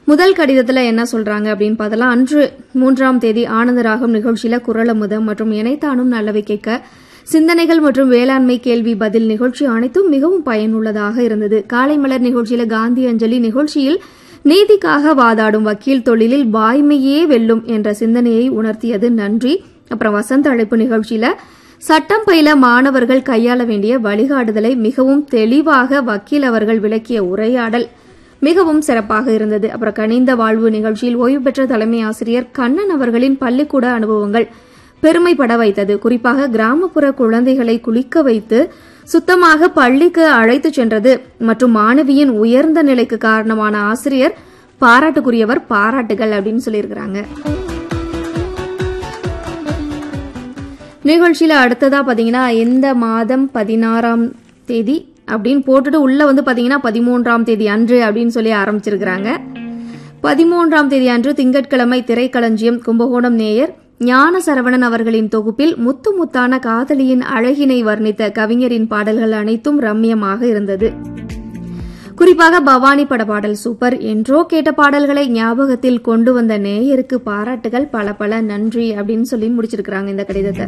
முதல் கடிதத்துல என்ன சொல்றாங்க அப்படின்னு பார்த்தலாம் அன்று மூன்றாம் தேதி ஆனந்தராகம் நிகழ்ச்சியில குரலமுதம் மற்றும் இணைத்தானும் நல்லவை கேட்க சிந்தனைகள் மற்றும் வேளாண்மை கேள்வி பதில் நிகழ்ச்சி அனைத்தும் மிகவும் பயனுள்ளதாக இருந்தது காலை மலர் நிகழ்ச்சியில காந்தி அஞ்சலி நிகழ்ச்சியில் நீதிக்காக வாதாடும் வக்கீல் தொழிலில் வாய்மையே வெல்லும் என்ற சிந்தனையை உணர்த்தியது நன்றி அப்புறம் வசந்த அழைப்பு நிகழ்ச்சியில சட்டம் பயில மாணவர்கள் கையாள வேண்டிய வழிகாட்டுதலை மிகவும் தெளிவாக வக்கீல் அவர்கள் விளக்கிய உரையாடல் மிகவும் சிறப்பாக இருந்தது அப்புறம் கனிந்த வாழ்வு நிகழ்ச்சியில் ஓய்வு பெற்ற தலைமை ஆசிரியர் கண்ணன் அவர்களின் பள்ளிக்கூட அனுபவங்கள் பெருமைப்பட வைத்தது குறிப்பாக கிராமப்புற குழந்தைகளை குளிக்க வைத்து சுத்தமாக பள்ளிக்கு அழைத்துச் சென்றது மற்றும் மாணவியின் உயர்ந்த நிலைக்கு காரணமான ஆசிரியர் பாராட்டுக்குரியவர் பாராட்டுகள் அப்படின்னு சொல்லியிருக்கிறாங்க நிகழ்ச்சியில அடுத்ததா பாத்தீங்கன்னா இந்த மாதம் பதினாறாம் தேதி அப்படின்னு போட்டுட்டு உள்ள வந்து பாத்தீங்கன்னா பதிமூன்றாம் தேதி அன்று அப்படின்னு சொல்லி ஆரம்பிச்சிருக்கிறாங்க பதிமூன்றாம் தேதி அன்று திங்கட்கிழமை திரைக்களஞ்சியம் கும்பகோணம் நேயர் ஞான சரவணன் அவர்களின் தொகுப்பில் முத்து முத்தான காதலியின் அழகினை வர்ணித்த கவிஞரின் பாடல்கள் அனைத்தும் ரம்யமாக இருந்தது குறிப்பாக பவானி பட பாடல் சூப்பர் என்றோ கேட்ட பாடல்களை ஞாபகத்தில் கொண்டு வந்த நேயருக்கு பாராட்டுகள் பல பல நன்றி அப்படின்னு சொல்லி முடிச்சிருக்கிறாங்க இந்த கடிதத்தை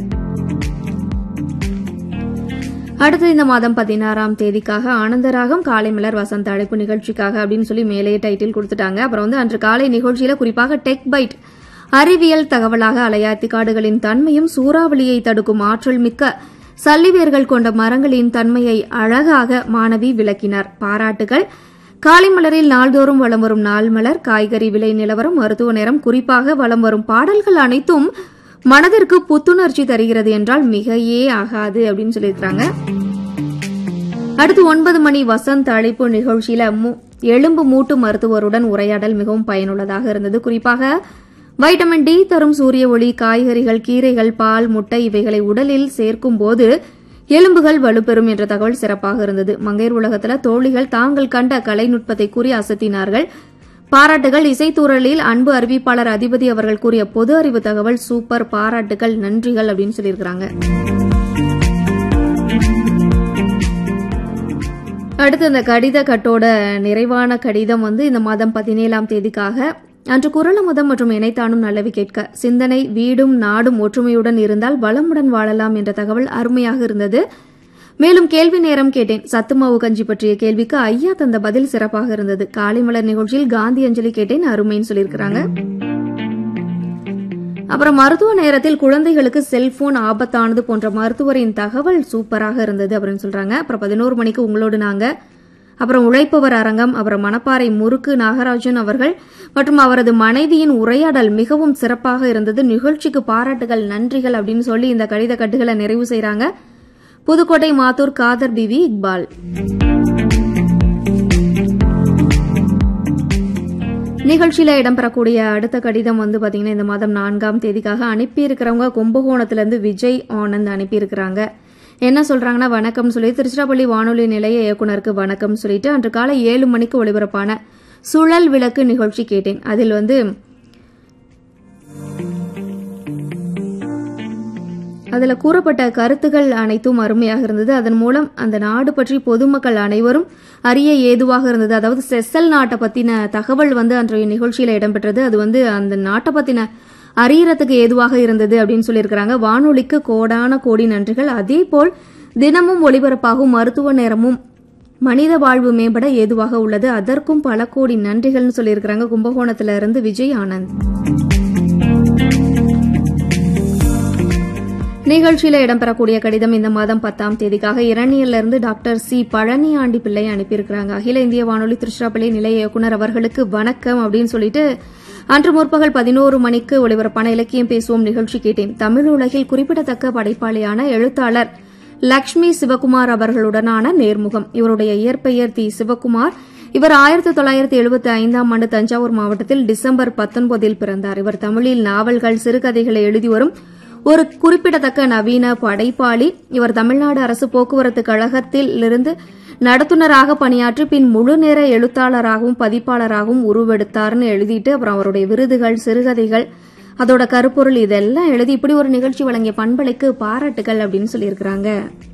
அடுத்து இந்த மாதம் பதினாறாம் தேதிக்காக ஆனந்தராகம் காலை மலர் வசந்த அழைப்பு நிகழ்ச்சிக்காக அப்படின்னு சொல்லி மேலேயே டைட்டில் கொடுத்துட்டாங்க அப்புறம் வந்து அன்று காலை நிகழ்ச்சியில குறிப்பாக டெக் பைட் அறிவியல் தகவலாக அலையாத்தி காடுகளின் தன்மையும் சூறாவளியை தடுக்கும் ஆற்றல் மிக்க சல்லிவேர்கள் கொண்ட மரங்களின் தன்மையை அழகாக மாணவி விளக்கினார் பாராட்டுகள் காலை மலரில் நாள்தோறும் வலம் வரும் நாள் மலர் காய்கறி விலை நிலவரம் மருத்துவ நேரம் குறிப்பாக வலம் வரும் பாடல்கள் அனைத்தும் மனதிற்கு புத்துணர்ச்சி தருகிறது என்றால் மிகையே ஆகாது அப்படின்னு சொல்லியிருக்கிறாங்க அடுத்து ஒன்பது மணி வசந்த் அழைப்பு நிகழ்ச்சியில மு- எலும்பு மூட்டு மருத்துவருடன் உரையாடல் மிகவும் பயனுள்ளதாக இருந்தது குறிப்பாக வைட்டமின் டி தரும் சூரிய ஒளி காய்கறிகள் கீரைகள் பால் முட்டை இவைகளை உடலில் சேர்க்கும் போது எலும்புகள் வலுப்பெறும் என்ற தகவல் சிறப்பாக இருந்தது மங்கையர் உலகத்துல தோழிகள் தாங்கள் கண்ட கலைநுட்பத்தை கூறி அசத்தினார்கள் பாராட்டுகள் இசைத்தூரலில் அன்பு அறிவிப்பாளர் அதிபதி அவர்கள் கூறிய பொது அறிவு தகவல் சூப்பர் பாராட்டுகள் நன்றிகள் அப்படின்னு சொல்லியிருக்கிறாங்க அடுத்து இந்த கடித கட்டோட நிறைவான கடிதம் வந்து இந்த மாதம் பதினேழாம் தேதிக்காக அன்று குரலமுதம் மற்றும் இணைத்தானும் நல்லவி கேட்க சிந்தனை வீடும் நாடும் ஒற்றுமையுடன் இருந்தால் வளமுடன் வாழலாம் என்ற தகவல் அருமையாக இருந்தது மேலும் கேள்வி நேரம் கேட்டேன் சத்துமாவு கஞ்சி பற்றிய கேள்விக்கு ஐயா தந்த பதில் சிறப்பாக இருந்தது காலை மலர் நிகழ்ச்சியில் காந்தி அஞ்சலி கேட்டேன் அருமைன்னு சொல்லியிருக்கிறாங்க அப்புறம் மருத்துவ நேரத்தில் குழந்தைகளுக்கு செல்போன் ஆபத்தானது போன்ற மருத்துவரின் தகவல் சூப்பராக இருந்தது அப்படின்னு சொல்றாங்க அப்புறம் பதினோரு மணிக்கு உங்களோடு நாங்க அப்புறம் உழைப்பவர் அரங்கம் அப்புறம் மணப்பாறை முறுக்கு நாகராஜன் அவர்கள் மற்றும் அவரது மனைவியின் உரையாடல் மிகவும் சிறப்பாக இருந்தது நிகழ்ச்சிக்கு பாராட்டுகள் நன்றிகள் அப்படின்னு சொல்லி இந்த கடித கட்டுகளை நிறைவு செய்றாங்க புதுக்கோட்டை மாத்தூர் காதர் பிவி இக்பால் நிகழ்ச்சியில இடம்பெறக்கூடிய அடுத்த கடிதம் வந்து பாத்தீங்கன்னா இந்த மாதம் நான்காம் தேதிக்காக அனுப்பியிருக்கிறவங்க கும்பகோணத்திலிருந்து விஜய் ஆனந்த் அனுப்பியிருக்கிறாங்க என்ன சொல்றாங்கன்னா வணக்கம் சொல்லி திருச்சிராப்பள்ளி வானொலி நிலைய இயக்குனருக்கு வணக்கம் சொல்லிட்டு அன்று காலை ஏழு மணிக்கு ஒளிபரப்பான சுழல் விளக்கு நிகழ்ச்சி கேட்டேன் அதில் வந்து அதுல கூறப்பட்ட கருத்துக்கள் அனைத்தும் அருமையாக இருந்தது அதன் மூலம் அந்த நாடு பற்றி பொதுமக்கள் அனைவரும் அறிய ஏதுவாக இருந்தது அதாவது செசல் நாட்டை பத்தின தகவல் வந்து அன்றைய நிகழ்ச்சியில இடம்பெற்றது அது வந்து அந்த நாட்டை பத்தின அறியறதுக்கு ஏதுவாக இருந்தது அப்படின்னு சொல்லியிருக்கிறாங்க வானொலிக்கு கோடான கோடி நன்றிகள் அதே போல் தினமும் ஒளிபரப்பாகும் மருத்துவ நேரமும் மனித வாழ்வு மேம்பட ஏதுவாக உள்ளது அதற்கும் பல கோடி நன்றிகள்னு சொல்லியிருக்கிறாங்க கும்பகோணத்துல இருந்து விஜய் ஆனந்த் நிகழ்ச்சியில இடம்பெறக்கூடிய கடிதம் இந்த மாதம் பத்தாம் தேதிக்காக இரணியல்ல இருந்து டாக்டர் சி பழனி ஆண்டி பிள்ளை அனுப்பியிருக்கிறாங்க அகில இந்திய வானொலி திருச்சிராப்பள்ளி நிலைய இயக்குனர் அவர்களுக்கு வணக்கம் அப்படின்னு சொல்லிட்டு அன்று முற்பகல் பதினோரு மணிக்கு ஒளிபரப்பான இலக்கியம் பேசுவோம் நிகழ்ச்சி கேட்டேன் தமிழ் உலகில் குறிப்பிடத்தக்க படைப்பாளியான எழுத்தாளர் லக்ஷ்மி சிவகுமார் அவர்களுடனான நேர்முகம் இவருடைய இயற்பெயர் தி சிவகுமார் இவர் ஆயிரத்தி தொள்ளாயிரத்தி எழுபத்தி ஐந்தாம் ஆண்டு தஞ்சாவூர் மாவட்டத்தில் டிசம்பர் பத்தொன்பதில் பிறந்தார் இவர் தமிழில் நாவல்கள் சிறுகதைகளை எழுதி வரும் ஒரு குறிப்பிடத்தக்க நவீன படைப்பாளி இவர் தமிழ்நாடு அரசு போக்குவரத்து கழகத்தில் இருந்து நடத்துனராக பணியாற்றி பின் முழு நேர எழுத்தாளராகவும் பதிப்பாளராகவும் உருவெடுத்தார்னு எழுதிட்டு அப்புறம் அவருடைய விருதுகள் சிறுகதைகள் அதோட கருப்பொருள் இதெல்லாம் எழுதி இப்படி ஒரு நிகழ்ச்சி வழங்கிய பண்பலைக்கு பாராட்டுகள் அப்படின்னு சொல்லியிருக்கிறாங்க